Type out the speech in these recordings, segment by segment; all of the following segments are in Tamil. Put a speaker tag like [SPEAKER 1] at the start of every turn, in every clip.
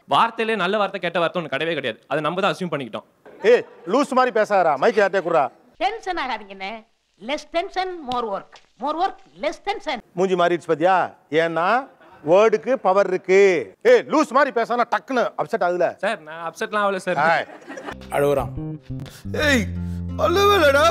[SPEAKER 1] வார்த்தையிலே நல்ல வார்த்தை கெட்ட வார்த்தை ஒன்று கிடையவே கிடையாது அதை நம்ம தான் அசியூம் பண்ணிக்கிட்டோம்
[SPEAKER 2] ஏய் லூஸ் மாதிரி பேசாதடா மைக் யார்ட்டே குடுறா
[SPEAKER 3] டென்ஷன் ஆகாதீங்கண்ணே less tension more work more work less tension
[SPEAKER 2] மூஞ்சி மாறிடுச்சு பாத்தியா ஏன்னா வேர்டுக்கு பவர் இருக்கு ஏய் லூஸ் மாதிரி பேசானா டக்குன்னு அப்செட் ஆகுதுல
[SPEAKER 1] சார் நான் அப்செட்லாம் ஆகல சார்
[SPEAKER 2] ஏய்,
[SPEAKER 4] அழுகுறான்
[SPEAKER 5] ஏய் அல்லவேலடா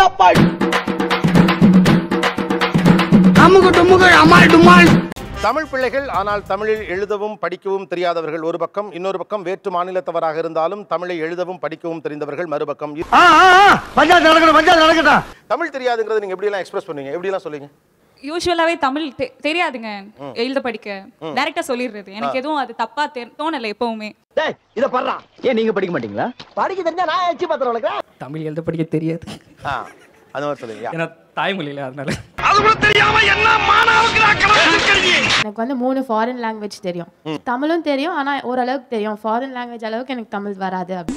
[SPEAKER 6] அமுகு டுமுகு அமால் டுமால்
[SPEAKER 2] தமிழ் பிள்ளைகள் ஆனால் தமிழில் எழுதவும் படிக்கவும் தெரியாதவர்கள் ஒரு பக்கம் இன்னொரு பக்கம் வேற்று மாநிலத்தவராக இருந்தாலும் தமிழை எழுதவும் படிக்கவும் தெரிந்தவர்கள் மறுபக்கம் இ-
[SPEAKER 6] ஆ ஆ ஆ, பஞ்சாயத்து நடக்கணும் பஞ்சாயத்து நடக்கட்டும்
[SPEAKER 2] தமிழ் தெரியாதுங்கிறது நீங்க எப்படி எல்லாம் எக்ஸ்பிரஸ் பண்ணுவீங்க எப்படி எல்லாம் சொல்லுங்க
[SPEAKER 7] யூஸ்வலாவே தமிழ் தெ- தெரியாதுங்க எழுத படிக்க டைரக்டா சொல்லிடுறது எனக்கு எதுவும் அது தப்பா தெ- தோணல எப்பவுமே
[SPEAKER 6] டேய் இத பண்றா ஏன் நீங்க படிக்க மாட்டீங்களா படிக்க தெரிஞ்சா நான் எச்சி பாத்திரம் உனக்கு
[SPEAKER 8] தமிழ் எழுத படிக்க தெரியாது
[SPEAKER 2] ஆ அந்த மாதிரி சொல்லுங்க
[SPEAKER 1] ஏன்னா தாய்மொழியில அதனால
[SPEAKER 6] அது கூட தெரியாம என்ன மானாவுக்கு நான் கலந்து
[SPEAKER 9] எனக்கு வந்து மூணு ஃபாரின் லாங்குவேஜ் தெரியும் தமிழும் தெரியும் ஆனா ஓரளவுக்கு தெரியும் ஃபாரின் லாங்குவேஜ் அளவுக்கு எனக்கு தமிழ் வராது அப்படி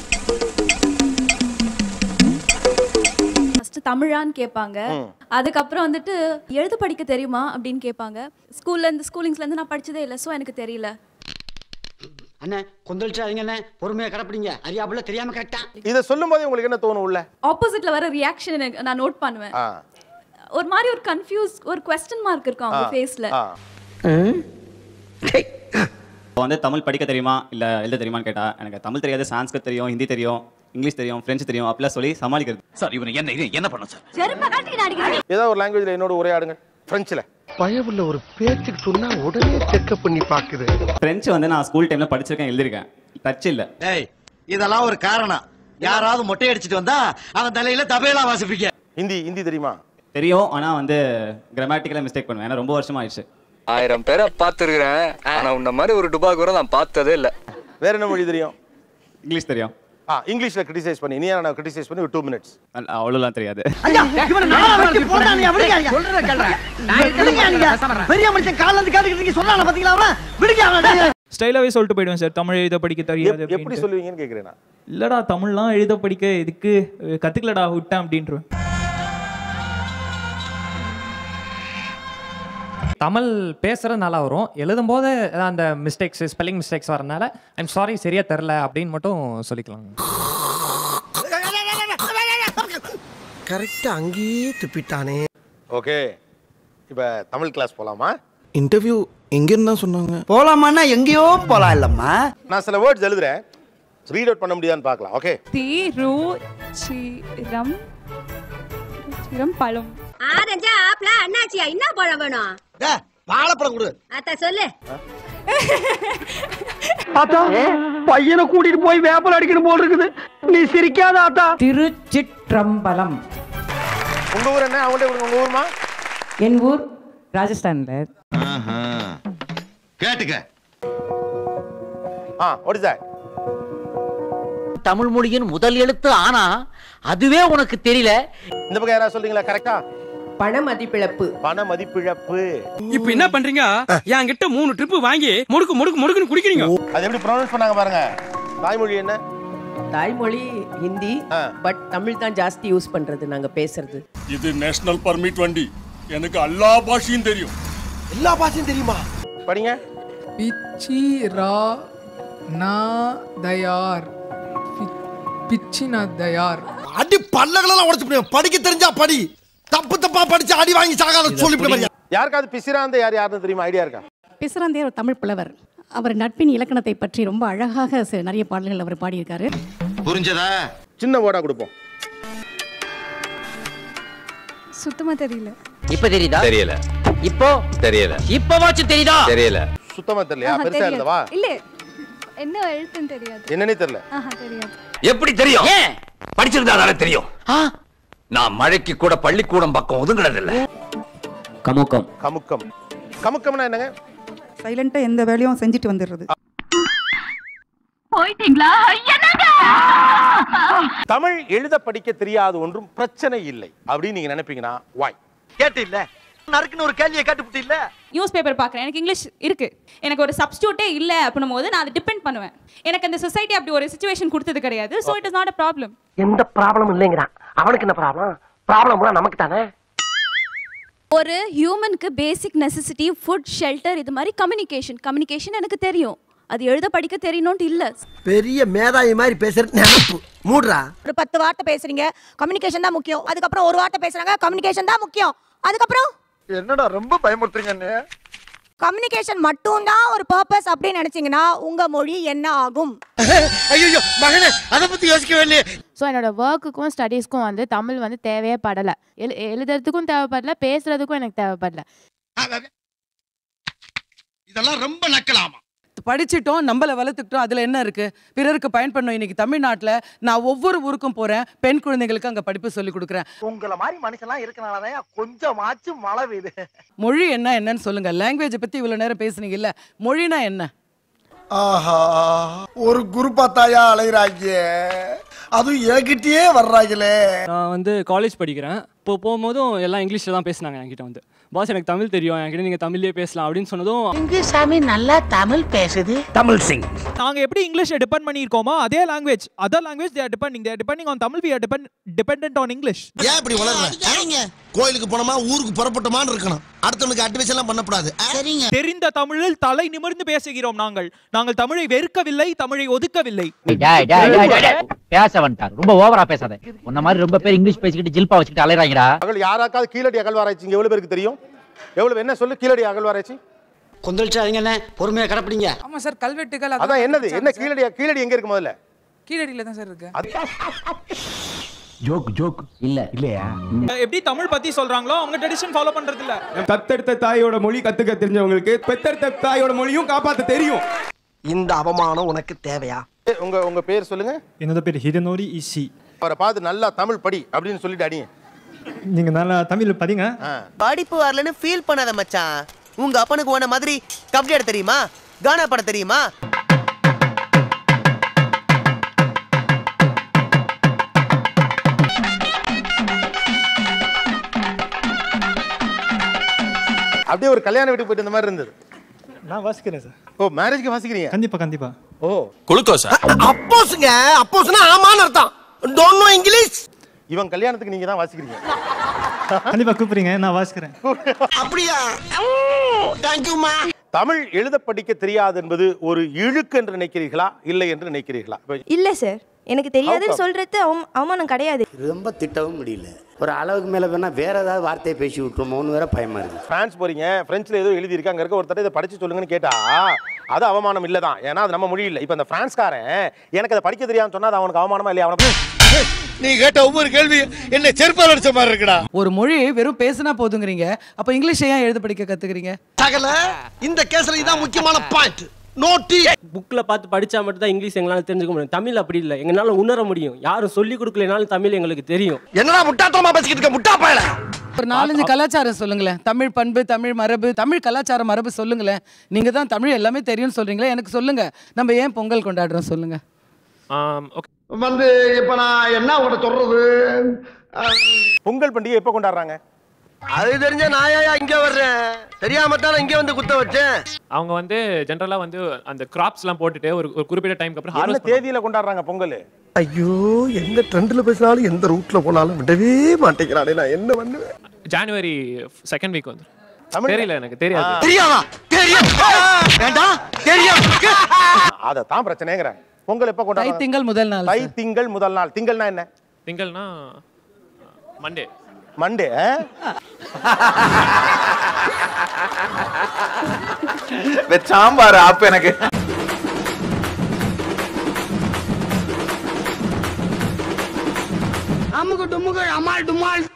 [SPEAKER 10] ஃபர்ஸ்ட் தமிழான்னு கேட்பாங்க அதுக்கப்புறம் வந்துட்டு எழுத படிக்க தெரியுமா அப்படின்னு கேட்பாங்க ஸ்கூல்ல இருந்து ஸ்கூலிங்ஸ்ல இருந்து நான் படிச்சதே இல்லை ஸோ எனக்கு தெரியல
[SPEAKER 6] அண்ணே கொந்தளிச்சாதீங்க அண்ணே பொறுமையா கடப்பிடிங்க அறியாப்புல தெரியாம கரெக்டா
[SPEAKER 2] இதை சொல்லும் போதே உங்களுக்கு என்ன தோணும் உள்ள
[SPEAKER 10] ஆப்போசிட்ல வர ரியாக்ஷன் எனக்கு நான் நோட் பண்ணுவேன்
[SPEAKER 2] ஆ
[SPEAKER 10] ஒரு மாதிரி ஒரு கன்ஃபியூஸ் ஒரு கொஸ்டின் மார்க் இருக்கும் அவங்க ஃபேஸ்ல
[SPEAKER 2] ஆ
[SPEAKER 11] இப்போ வந்து தமிழ் படிக்க தெரியுமா இல்லை எழுத தெரியுமான்னு கேட்டா எனக்கு தமிழ் தெரியாது சான்ஸ்கிரிட் தெரியும் ஹிந்தி தெரியும் இங்கிலீஷ் தெரியும் ஃப்ரெஞ்சு தெரியும் அப்படிலாம் சொல்லி சமாளிக்கிறது
[SPEAKER 5] சார் இவனை என்ன இது என்ன பண்ண சார்
[SPEAKER 10] செருப்ப காட்டி நான் அடிக்கிறேன்
[SPEAKER 2] ஏதோ ஒரு லாங்குவேஜ்ல என்னோட உரையாடுங்க பிரெஞ்சில்
[SPEAKER 5] பயவுள்ள ஒரு பேச்சுக்கு சொன்னா உடனே செக்அப் பண்ணி பாக்குது
[SPEAKER 11] ஃப்ரெஞ்சு வந்து நான் ஸ்கூல் டைமில் படிச்சிருக்கேன் எழுதிருக்கேன் டச் இல்லை
[SPEAKER 6] டேய் இதெல்லாம் ஒரு காரணம் யாராவது மொட்டை அடிச்சிட்டு வந்தா அவன் தலையில தபையெல்லாம் வாசிப்பீங்க
[SPEAKER 2] ஹிந்தி ஹிந்தி தெரியுமா
[SPEAKER 11] தெரியும் ஆனால் வந்து கிராமட்டிக்கலாக மிஸ்டேக் பண்ணுவேன் ஏன்னா ரொம்ப வருஷமா ஆயிடுச்சு
[SPEAKER 12] ஆயிரம் பேரை பார்த்துருக்கிறேன் ஆனா உன்ன மாதிரி ஒரு டுபா கூட நான் பார்த்ததே இல்லை
[SPEAKER 2] வேற என்ன மொழி தெரியும்
[SPEAKER 11] இங்கிலீஷ் தெரியும்
[SPEAKER 2] ஆ இங்கிலீஷ்ல கிரிட்டிசைஸ் பண்ணி நீ நான் கிரிட்டிசைஸ் பண்ணி ஒரு டூ மினிட்ஸ்
[SPEAKER 11] அ- அவ்வளோலாம் தெரியாது
[SPEAKER 6] ஐயா இவன் நாளா வச்சு போடானே அப்படிங்க சொல்றத கேளுங்க பெரிய மனுஷன் கால்ல இருந்து கேட்டுக்கிட்டு சொன்னானே பாத்தீங்களா அவன் விடுங்க அவன்
[SPEAKER 8] ஸ்டைலாவே சொல்லிட்டு போயிடுவேன் சார் தமிழ் எழுத படிக்க தெரியாது
[SPEAKER 2] எப்படி
[SPEAKER 8] அப்படின்ட்டு.
[SPEAKER 2] சொல்லுவீங்கன்னு கேக்குறேன் நான்
[SPEAKER 8] இல்லடா தமிழ்லாம் எழுத படிக்க இதுக்கு கத்துக்கலடா விட்டேன் அப்படின்றேன்
[SPEAKER 13] தமிழ் பேசுறது நல்லா வரும் எழுதும் போது அந்த மிஸ்டேக்ஸ் ஸ்பெல்லிங் மிஸ்டேக்ஸ் வரனால ஐம் சாரி சரியா தெரில அப்படின்னு மட்டும் சொல்லிக்கலாம்
[SPEAKER 5] கரெக்டா அங்கேயே துப்பிட்டானே
[SPEAKER 2] ஓகே இப்போ தமிழ் கிளாஸ் போலாமா
[SPEAKER 5] இன்டர்வியூ எங்க இருந்தா சொன்னாங்க
[SPEAKER 6] போலாமான்னா எங்கேயோ போலாம் இல்லம்மா
[SPEAKER 2] நான் சில வேர்ட்ஸ் எழுதுறேன் ரீட் அவுட் பண்ண முடியுதான்னு பார்க்கலாம் ஓகே
[SPEAKER 7] தி ரு சிரம் சிரம் பழம்
[SPEAKER 10] ஆரஞ்சா ஆப்ல அண்ணாச்சியா என்ன பழம் வேணும்
[SPEAKER 6] வாழைப்பழம் கொடு
[SPEAKER 10] அத்த சொல்லு
[SPEAKER 6] ஆத்தா பையனை கூட்டிட்டு போய் வேப்பல் அடிக்கணும் போல் இருக்குது நீ சிரிக்காத ஆத்தா
[SPEAKER 8] திருச்சிற்றம்பலம்
[SPEAKER 2] உங்க ஊர் என்ன அவங்கள்ட்ட கொடுங்க உங்க ஊர்மா
[SPEAKER 8] என் ஊர் ராஜஸ்தான்ல
[SPEAKER 6] கேட்டுக்க
[SPEAKER 2] ah what is that
[SPEAKER 3] Tamil மொழியின் முதல் எழுத்து ஆனா அதுவே உனக்கு தெரியல
[SPEAKER 2] இந்த பக்கம் யாராவது சொல்றீங்களா கரெக்டா
[SPEAKER 8] பண மதிப்பிழப்பு
[SPEAKER 2] பண மதிப்பிழப்பு
[SPEAKER 8] இப்போ என்ன பண்றீங்க என்கிட்ட மூணு ட்ரிப் வாங்கி முடுக்கு முடுக்கு முடுக்குன்னு குடிக்கிறீங்க
[SPEAKER 2] அது எப்படி ப்ரொனவுன்ஸ் பண்ணாங்க பாருங்க தாய்மொழி என்ன
[SPEAKER 8] தாய்மொழி ஹிந்தி
[SPEAKER 2] ஆ.
[SPEAKER 8] பட் தமிழ் தான் ஜாஸ்தி யூஸ் பண்றது நாங்க பேசுறது
[SPEAKER 5] இது நேஷனல் பர்மிட் வண்டி எனக்கு எல்லா பாஷையும் தெரியும் எல்லா பாஷையும் தெரியுமா
[SPEAKER 2] படிங்க
[SPEAKER 8] பிச்சி ரா நா தயார் பிச்சி நா தயார்
[SPEAKER 5] அடி பல்லகளெல்லாம் உடைச்சு போடுவேன் படிக்க தெரிஞ்சா படி தப்பு தப்பா படிச்சு அடி வாங்கி சாகாத சொல்லி
[SPEAKER 2] யாருக்காவது பிசிராந்த யார் யாருன்னு தெரியுமா ஐடியா இருக்கா
[SPEAKER 10] பிசுராந்தே ஒரு தமிழ் புலவர் அவர் நட்பின் இலக்கணத்தை பற்றி ரொம்ப அழகாக சி- நிறைய பாடல்கள் அவர் பாடியிருக்காரு
[SPEAKER 6] புரிஞ்சதா
[SPEAKER 2] சின்ன வேர்டா கொடுப்போம்
[SPEAKER 10] சுத்தமா தெரியல
[SPEAKER 3] இப்ப தெரியுதா
[SPEAKER 12] தெரியல
[SPEAKER 3] இப்போ
[SPEAKER 12] தெரியல
[SPEAKER 3] இப்பவாச்சும் தெரியுதா
[SPEAKER 12] தெரியல
[SPEAKER 2] சுத்தமா தெரியலையா பெருசா இருந்தவா
[SPEAKER 10] இல்ல என்ன எழுத்துன்னு தெரியாது
[SPEAKER 2] என்னன்னே தெரியல
[SPEAKER 10] ஆஹா தெரியாது
[SPEAKER 12] எப்படி தெரியும்
[SPEAKER 3] ஏன்
[SPEAKER 12] படிச்சிருந்தா தெரியும் நான் மழைக்கு கூட பள்ளிக்கூடம் பக்கம் ஒதுங்கினது இல்ல
[SPEAKER 8] கமுக்கம்
[SPEAKER 2] கமுக்கம் கமுக்கம்னா என்னங்க
[SPEAKER 8] சைலண்டா எந்த வேலையும் செஞ்சுட்டு வந்துடுறது
[SPEAKER 10] போயிட்டீங்களா
[SPEAKER 2] தமிழ் எழுத படிக்க தெரியாது ஒன்றும் பிரச்சனை இல்லை அப்படின்னு நீங்க நினைப்பீங்கன்னா வாய்
[SPEAKER 6] கேட்டு இல்ல நறுக்குன்னு ஒரு கேள்வியை கேட்டுப்புட்டு இல்ல
[SPEAKER 7] நியூஸ் பேப்பர் பார்க்குறேன் எனக்கு இங்கிலீஷ் இருக்கு எனக்கு ஒரு சப்ஸ்டியூட்டே இல்லை அப்படின்னும் போது நான் அதை டிபெண்ட் பண்ணுவேன் எனக்கு அந்த சொசைட்டி அப்படி ஒரு சுச்சுவேஷன் கொடுத்தது கிடையாது so it is not a problem
[SPEAKER 3] எந்த ப்ராப்ளம் இல்லைங்கிறான் அவனுக்கு என்ன ப்ராப்ளம் ப்ராப்ளம் நமக்கு தானே
[SPEAKER 10] ஒரு ஹியூமனுக்கு பேசிக் நெசசிட்டி ஃபுட் ஷெல்டர் இது மாதிரி கம்யூனிகேஷன் கம்யூனிகேஷன் எனக்கு தெரியும் அது எழுத படிக்க தெரியணும்ட்டு இல்ல
[SPEAKER 5] பெரிய மேதாவி மாதிரி பேசுறது நினப்பு மூடுறா
[SPEAKER 4] ஒரு பத்து வார்த்தை பேசுறீங்க கம்யூனிகேஷன் தான் முக்கியம் அதுக்கப்புறம் ஒரு வார்த்தை பேசுறாங்க கம்யூனிகேஷன் தான் முக்கியம் அதுக்கப்புறம்
[SPEAKER 5] என்னடா ரொம்ப பயமுறுத்துறீங்க
[SPEAKER 4] கம்யூனிகேஷன் மட்டும் தான் ஒரு பர்பஸ் அப்படின்னு நினைச்சீங்கன்னா உங்க மொழி என்ன ஆகும்
[SPEAKER 5] ஐயோ மகனே அதை பத்தி யோசிக்கவே இல்லையே
[SPEAKER 9] ஸோ என்னோட ஒர்க்குக்கும் ஸ்டடீஸ்க்கும் வந்து தமிழ் வந்து தேவையே படலை எழு எழுதுறதுக்கும் தேவைப்படல பேசுறதுக்கும் எனக்கு தேவைப்படல
[SPEAKER 5] இதெல்லாம் ரொம்ப நக்கலாமா
[SPEAKER 14] படிச்சிட்டோம் நம்மள வளர்த்துக்கிட்டோம் அதுல என்ன இருக்கு பிறருக்கு பயன்படணும் இன்னைக்கு தமிழ்நாட்டுல நான் ஒவ்வொரு ஊருக்கும் போறேன் பெண் குழந்தைகளுக்கு அங்க படிப்பு சொல்லி கொடுக்குறேன்
[SPEAKER 6] உங்களை மாதிரி மனுஷன்லாம் இருக்கனாலதான் கொஞ்சமாச்சும் மழை பெய்யுது
[SPEAKER 14] மொழி என்ன என்னன்னு சொல்லுங்க லாங்குவேஜை பத்தி இவ்வளவு நேரம் பேசுனீங்க இல்ல மொழினா என்ன
[SPEAKER 5] ஆஹா ஒரு குரு பார்த்தாயா அலைகிறாங்க அதுவும் என்கிட்டயே வர்றாங்களே
[SPEAKER 15] நான் வந்து காலேஜ் படிக்கிறேன் இப்போ போகும்போதும் எல்லாம் இங்கிலீஷில் தான் பேசினாங்க என்கிட்ட வந்து பாஸ் எனக்கு தமிழ் தெரியும் என்கிட்ட நீங்கள் தமிழ்லேயே பேசலாம் அப்படின்னு சொன்னதும்
[SPEAKER 3] சாமி நல்லா தமிழ் பேசுது
[SPEAKER 15] தமிழ் சிங்
[SPEAKER 16] நாங்க எப்படி இங்கிலீஷை டிபெண்ட் பண்ணியிருக்கோமோ அதே language other language they're depending they're depending on Tamil we are depend dependent on English
[SPEAKER 5] ஏன் இப்படி வளர்ற கோயிலுக்கு போனோமா ஊருக்கு புறப்பட்டோமான்னு இருக்கணும் அடுத்தவனுக்கு அட்வைஸ் எல்லாம் பண்ணக்கூடாது சரிங்க
[SPEAKER 16] தெரிந்த தமிழில் தலை நிமிர்ந்து பேசுகிறோம் நாங்கள் நாங்கள் தமிழை வெறுக்கவில்லை தமிழை ஒதுக்கவில்லை
[SPEAKER 17] பேச வந்துட்டார் ரொம்ப ஓவரா பேசாத உன்ன மாதிரி ரொம்ப பேர் இங்கிலீஷ் பேசிக்கிட்டு ஜில்பா வச்சுக்கிட்டு அலையறாங்கடா
[SPEAKER 2] அவர்கள் யாராக்காவது கீழடி அகழ்வாராய்ச்சி இங்க எவ்வளவு பேருக்கு தெரியும் எவ்வளவு என்ன சொல்லு கீழடி அகழ்வாராய்ச்சி
[SPEAKER 6] கொந்தளிச்சாதீங்க என்ன பொறுமையா கடப்பிடிங்க
[SPEAKER 14] ஆமா சார் கல்வெட்டுகள்
[SPEAKER 2] அதான் என்னது என்ன கீழடி கீழடி எங்க இருக்கு முதல்ல
[SPEAKER 14] கீழடியில தான் சார் இருக்கு
[SPEAKER 17] ஜோக் ஜோக் இல்ல இல்லையா
[SPEAKER 16] எப்படி தமிழ் பத்தி சொல்றாங்களோ அவங்க ட்ரெடிஷன் ஃபாலோ பண்றது இல்ல
[SPEAKER 18] தத்தெடுத்த தாயோட மொழி கத்துக்க தெரிஞ்சவங்களுக்கு பெத்தெடுத்த தாயோட மொழியும் காப்பாத்த தெரியும்
[SPEAKER 5] இந்த அவமானம் உனக்கு தேவையா
[SPEAKER 2] உங்க உங்க பேர் சொல்லுங்க
[SPEAKER 19] என்னோட பேர் ஹிரனோரி இசி
[SPEAKER 2] அவரை பார்த்து நல்லா தமிழ் படி அப்படின்னு சொல்லிட்டு அடிங்க
[SPEAKER 19] நீங்க நல்லா தமிழ் படிங்க
[SPEAKER 6] படிப்பு வரலன்னு ஃபீல் பண்ணாத மச்சான் உங்க அப்பனுக்கு உன மாதிரி கபடி ஆட தெரியுமா கானா பாட தெரியுமா
[SPEAKER 2] அப்படியே ஒரு கல்யாண வீட்டுக்கு போயிட்டு இந்த மாதிரி இருந்தது
[SPEAKER 19] நான் வாசிக்கிறேன் சார்
[SPEAKER 2] ஓ மேரேஜ்க்கு வாசிக்கிறீங்க
[SPEAKER 19] கண்டிப்பா கண்டிப்பா
[SPEAKER 2] ஓ
[SPEAKER 5] குளுக்கோஸ் அப்போஸ்ங்க அப்போஸ்னா ஆமான்னு அர்த்தம் டோன்ட் நோ இங்கிலீஷ்
[SPEAKER 2] இவன் கல்யாணத்துக்கு நீங்க தான் வாசிக்கிறீங்க
[SPEAKER 19] கண்டிப்பா கூப்பிடுறீங்க நான் வாசிக்கிறேன்
[SPEAKER 5] அப்படியா தேங்க்யூமா
[SPEAKER 2] தமிழ் எழுத படிக்க தெரியாது என்பது ஒரு இழுக்கு என்று நினைக்கிறீர்களா இல்லை என்று நினைக்கிறீர்களா இப்ப
[SPEAKER 20] இல்ல சார் எனக்கு தெரியாதுன்னு
[SPEAKER 2] How come?
[SPEAKER 20] சொல்றது அவ- அவமானம் கிடையாது
[SPEAKER 21] ரொம்ப திட்டவும் முடியல ஒரு அளவுக்கு மேல வேணா வேற ஏதாவது வார்த்தையை பேசி விட்டுருமோன்னு வேற பயமா இருக்கு
[SPEAKER 2] பிரான்ஸ் போறீங்க பிரெஞ்சில் ஏதோ எழுதி இருக்கு அங்க இருக்க ஒருத்தர் இதை படிச்சு சொல்லுங்கன்னு கேட்டா அது அவமானம் இல்ல தான் ஏன்னா அது நம்ம மொழி இல்லை இப்போ இந்த பிரான்ஸ்காரன் எனக்கு அதை படிக்க தெரியாதுன்னு சொன்னா அது அவனுக்கு அவமானமா இல்லையா அவனுக்கு
[SPEAKER 5] நீ கேட்ட ஒவ்வொரு கேள்வி என்ன செருப்பால் அடிச்ச மாதிரி இருக்குடா
[SPEAKER 14] ஒரு மொழி வெறும் பேசினா போதுங்கிறீங்க அப்ப இங்கிலீஷை ஏன் எழுத படிக்க கத்துக்கிறீங்க
[SPEAKER 5] சகல இந்த கேஸ்ல இதான் முக்கியமான பாயிண்ட் நோட்டி
[SPEAKER 22] புக்கில் பார்த்து படித்தா மட்டும் தான் இங்கிலீஷ் எங்களால் தெரிஞ்சுக்க முடியும் தமிழ் அப்படி இல்லை எங்களால் உணர முடியும் யாரும் சொல்லி கொடுக்கலனாலும் தமிழ் எங்களுக்கு தெரியும்
[SPEAKER 5] என்னடா முட்டாத்தனமா பேசிக்கிட்டு இருக்க முட்டா பயல
[SPEAKER 14] ஒரு நாலஞ்சு கலாச்சாரம் சொல்லுங்களேன் தமிழ் பண்பு தமிழ் மரபு தமிழ் கலாச்சார மரபு சொல்லுங்களேன் நீங்க தான் தமிழ் எல்லாமே தெரியும்னு சொல்றீங்களே எனக்கு சொல்லுங்க நம்ம ஏன் பொங்கல் கொண்டாடுறோம் சொல்லுங்க
[SPEAKER 5] வந்து இப்ப நான் என்ன உங்கள்ட்ட சொல்றது
[SPEAKER 2] பொங்கல் பண்டிகை எப்போ கொண்டாடுறாங்க
[SPEAKER 5] அது தெரிஞ்ச நாயா இங்க வர்றேன் தெரியாம தான் இங்க வந்து குத்த வச்சேன்
[SPEAKER 1] அவங்க வந்து ஜென்ரலா வந்து அந்த கிராப்ஸ்லாம் போட்டுட்டு ஒரு ஒரு குறிப்பிட்ட டைம்க்கு அப்புறம்
[SPEAKER 2] என்ன
[SPEAKER 1] ஹார்வெஸ்ட்
[SPEAKER 2] தேதியில கொண்டாடுறாங்க பொங்கல்
[SPEAKER 5] ஐயோ எந்த ட்ரெண்ட்ல பேசினாலும் எந்த ரூட்ல போனாலும் விடவே மாட்டேங்கிறானே நான் என்ன பண்ணுவேன்
[SPEAKER 1] ஜனவரி செகண்ட் வீக் வந்து
[SPEAKER 2] தமிழ்ல?
[SPEAKER 1] தெரியல எனக்கு தெரியாது
[SPEAKER 5] தெரியாதா தெரியும் வேண்டாம் தெரியும்
[SPEAKER 2] அதை தான் பிரச்சனைங்கிறாங்க பொங்கல் எப்போ கொண்டாடுறாங்க
[SPEAKER 14] திங்கள் முதல் நாள்
[SPEAKER 2] தை திங்கள் முதல் நாள் திங்கள்னா என்ன
[SPEAKER 1] திங்கள்னா மண்டே
[SPEAKER 2] மண்டே
[SPEAKER 12] சாம்பார் அப்ப எனக்கு
[SPEAKER 6] அமுகு டுமுகு அமால் டுமால்